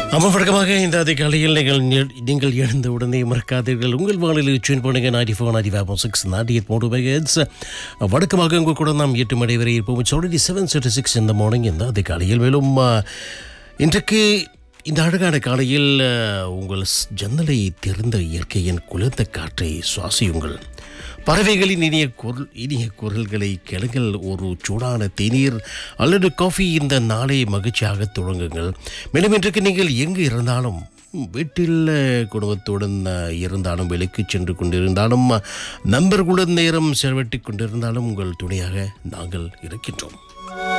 அம்மா வழக்கமாக இந்த அதிகாலையில் நீங்கள் நெ- நீங்கள் எழுந்த உடனே மறக்காதீர்கள் உங்கள் வானிலை ட்யூன் பண்ணுங்க நாடி ஃபோர் நாடி ஃபைவ் சிக்ஸ் நாடி எயிட் மூணு மெகட்ஸ் வழக்கமாக உங்கள் கூட நாம் எட்டு மணி வரை இருப்போம் it's already seven thirty six இந்த மார்னிங் இந்த அதிகாலையில் மேலும் ஆ, இன்றைக்கு இந்த அழகான காலையில் ஆ, உங்கள் ஸ்- ஜன்னலை திறந்த இயற்கையின் குளிர்ந்த காற்றை சுவாசியுங்கள் பறவைகளின் இனிய குரல் இனிய குரல்களை கேளுங்கள் ஒரு சூடான தேநீர் அல்லது காஃபி இந்த நாளை மகிழ்ச்சியாக தொடங்குங்கள் மேலும் இன்றைக்கு நீங்கள் எங்கு இருந்தாலும் வீட்டில் அஹ், குடும்பத்துடன் அஹ், இருந்தாலும் வேலைக்கு சென்று கொண்டிருந்தாலும் அஹ், நண்பர்களுடன் நேரம் செலவிட்டுக் கொண்டிருந்தாலும் உங்கள் துணையாக நாங்கள் இருக்கின்றோம்